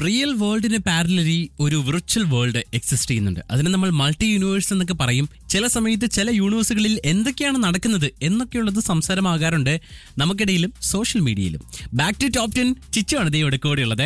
Real വേൾഡിന് പാരലറി ഒരു virtual world exist ചെയ്യുന്നുണ്ട് അതിന് നമ്മൾ മൾട്ടി യൂണിവേഴ്സ് എന്നൊക്കെ പറയും ചില സമയത്ത് ചില യൂണിവേഴ്സുകളിൽ എന്തൊക്കെയാണ് നടക്കുന്നത് എന്നൊക്കെയുള്ളത് സംസാരമാകാറുണ്ട് നമുക്കിടയിലും സോഷ്യൽ മീഡിയയിലും ബാക്ക് ടു ടോപ്പ് ടെൻ ചിച്ചുവാണ് ദൈവം ഇവിടെ കൂടെയുള്ളത്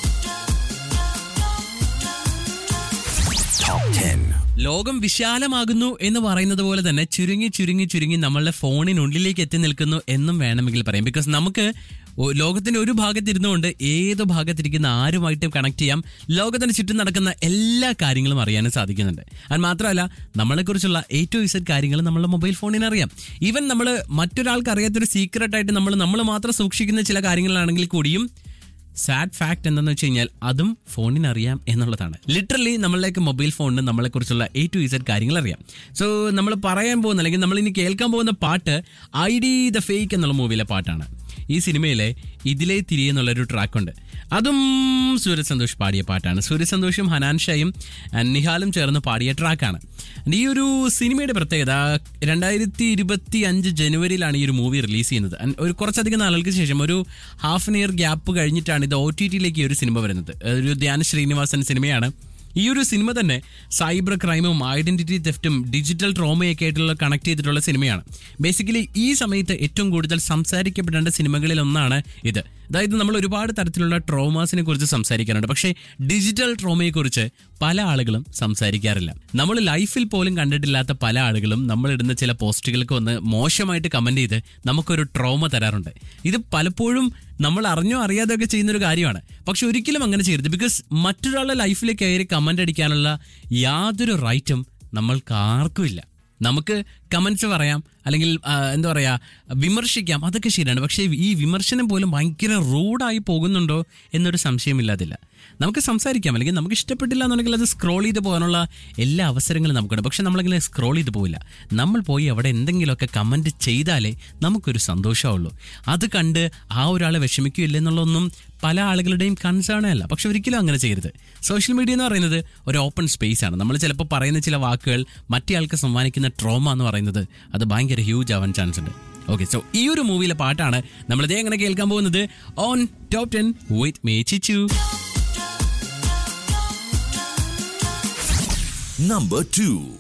ലോകം വിശാലമാകുന്നു എന്ന് പറയുന്നത് പോലെ തന്നെ ചുരുങ്ങി ചുരുങ്ങി ചുരുങ്ങി നമ്മളുടെ ഫോണിനുള്ളിലേക്ക് എത്തി നിൽക്കുന്നു എന്നും വേണമെങ്കിൽ പറയാം ബിക്കോസ് നമുക്ക് ഒ- ലോകത്തിന്റെ ഒരു ഭാഗത്തിരുന്നുകൊണ്ട് ഏത് ഭാഗത്തിരിക്കുന്ന ആരുമായിട്ടും കണക്ട് ചെയ്യാം ലോകത്തിന് ചുറ്റും നടക്കുന്ന എല്ലാ കാര്യങ്ങളും അറിയാനും സാധിക്കുന്നുണ്ട് അത് മാത്രമല്ല നമ്മളെക്കുറിച്ചുള്ള എ ടു ഇസഡ് കാര്യങ്ങൾ നമ്മളുടെ മൊബൈൽ ഫോണിന് അറിയാം ഈവൻ നമ്മൾ മറ്റൊരാൾക്ക് അറിയാത്തൊരു സീക്രട്ട് ആയിട്ട് നമ്മൾ നമ്മൾ മാത്രം സൂക്ഷിക്കുന്ന ചില കാര്യങ്ങളാണെങ്കിൽ കൂടിയും സാഡ് ഫാക്ട് എന്താണെന്ന് വെച്ച് കഴിഞ്ഞാൽ അതും ഫോണിന് അറിയാം എന്നുള്ളതാണ് ലിറ്ററലി നമ്മളിലേക്ക് മൊബൈൽ ഫോണിന് നമ്മളെ കുറിച്ചുള്ള എ ടു ഇസഡ് കാര്യങ്ങൾ അറിയാം സോ നമ്മൾ പറയാൻ പോകുന്ന അല്ലെങ്കിൽ നമ്മൾ ഇനി കേൾക്കാൻ പോകുന്ന പാട്ട് ഐ ഡി ദ ഫേക്ക് എന്നുള്ള മൂവിയിലെ പാട്ടാണ് ഈ സിനിമയിലെ ഇതിലേ തിരികെ എന്നുള്ളൊരു ട്രാക്കുണ്ട് അതും സൂര്യ സന്തോഷ് പാടിയ പാട്ടാണ് സൂര്യ സന്തോഷും ഹനാൻ ഷായും ആൻഡ് നിഹാലും ചേർന്ന് പാടിയ ട്രാക്കാണ് ഈ ഒരു സിനിമയുടെ പ്രത്യേകത രണ്ടായിരത്തി ഇരുപത്തി അഞ്ച് ജനുവരിയിലാണ് ഈ ഒരു മൂവി റിലീസ് ചെയ്യുന്നത് And ഒരു കുറച്ചധികം നാളുകൾക്ക് ശേഷം ഒരു ഹാഫ് ആൻ ഇയർ ഗ്യാപ്പ് കഴിഞ്ഞിട്ടാണ് ഇത് ഒ ടി ടിയിലേക്ക് ഈ ഒരു സിനിമ വരുന്നത് ഒരു ധ്യാന ശ്രീനിവാസൻ സിനിമയാണ് ഈ ഒരു സിനിമ തന്നെ സൈബർ ക്രൈമും ഐഡന്റിറ്റി തെഫ്റ്റും ഡിജിറ്റൽ ട്രോമയൊക്കെ ആയിട്ടുള്ള കണക്ട് ചെയ്തിട്ടുള്ള സിനിമയാണ് ബേസിക്കലി ഈ സമയത്ത് ഏറ്റവും കൂടുതൽ സംസാരിക്കപ്പെടേണ്ട സിനിമകളിൽ ഒന്നാണ് ഇത് അതായത് നമ്മൾ ഒരുപാട് തരത്തിലുള്ള ട്രോമാസിനെ കുറിച്ച് സംസാരിക്കാറുണ്ട് പക്ഷേ ഡിജിറ്റൽ ട്രോമയെ കുറിച്ച് പല ആളുകളും സംസാരിക്കാറില്ല നമ്മൾ ലൈഫിൽ പോലും കണ്ടിട്ടില്ലാത്ത പല ആളുകളും നമ്മൾ ഇടുന്ന ചില പോസ്റ്റുകൾക്ക് വന്ന് മോശമായിട്ട് കമന്റ് ചെയ്ത് നമുക്കൊരു ട്രോമ തരാറുണ്ട് ഇത് പലപ്പോഴും നമ്മൾ അറിഞ്ഞോ അറിയാതെ ഒക്കെ ചെയ്യുന്ന ഒരു കാര്യമാണ് പക്ഷെ ഒരിക്കലും അങ്ങനെ ചെയ്യരുത് ബിക്കോസ് മറ്റൊരാളുടെ ലൈഫിലേക്ക് കയറി കമന്റ് അടിക്കാനുള്ള യാതൊരു റൈറ്റും നമ്മൾക്ക് ആർക്കും ഇല്ല നമുക്ക് കമന്റ്സ് പറയാം അല്ലെങ്കിൽ ആ, എന്താ പറയാ വിമർശിക്കാം അതൊക്കെ ശരിയാണ് പക്ഷേ ഈ വിമർശനം പോലും ഭയങ്കര റൂഡായി പോകുന്നുണ്ടോ എന്നൊരു സംശയമില്ലാതില്ല നമുക്ക് സംസാരിക്കാം അല്ലെങ്കിൽ നമുക്ക് ഇഷ്ടപ്പെട്ടില്ല എന്നുണ്ടെങ്കിൽ അത് സ്ക്രോൾ ചെയ്ത് പോകാനുള്ള എല്ലാ അവസരങ്ങളും നമുക്കുണ്ട് പക്ഷെ നമ്മളിങ്ങനെ സ്ക്രോൾ ചെയ്ത് പോവില്ല നമ്മൾ പോയി അവിടെ എന്തെങ്കിലുമൊക്കെ കമൻറ്റ് ചെയ്താലേ നമുക്കൊരു സന്തോഷമുള്ളൂ അത് കണ്ട് ആ ഒരാളെ വിഷമിക്കുകയില്ല എന്നുള്ളതൊന്നും പല ആളുകളുടെയും കൺസേൺ അല്ല പക്ഷെ ഒരിക്കലും അങ്ങനെ ചെയ്യരുത് സോഷ്യൽ മീഡിയ എന്ന് പറയുന്നത് ഒരു ഓപ്പൺ സ്പേസ് ആണ് നമ്മൾ ചിലപ്പോൾ പറയുന്ന ചില വാക്കുകൾ മറ്റേ ആൾക്ക് സമ്മാനിക്കുന്ന ട്രോമ എന്ന് പറയുന്നത് അത് ഭയങ്കര ഹ്യൂജ് ആവാൻ ചാൻസ് ഉണ്ട് ഓക്കെ സോ ഈ ഒരു മൂവിയിലെ പാട്ടാണ് നമ്മളിതേ എങ്ങനെ കേൾക്കാൻ പോകുന്നത് on top ten with me Chichu Number two.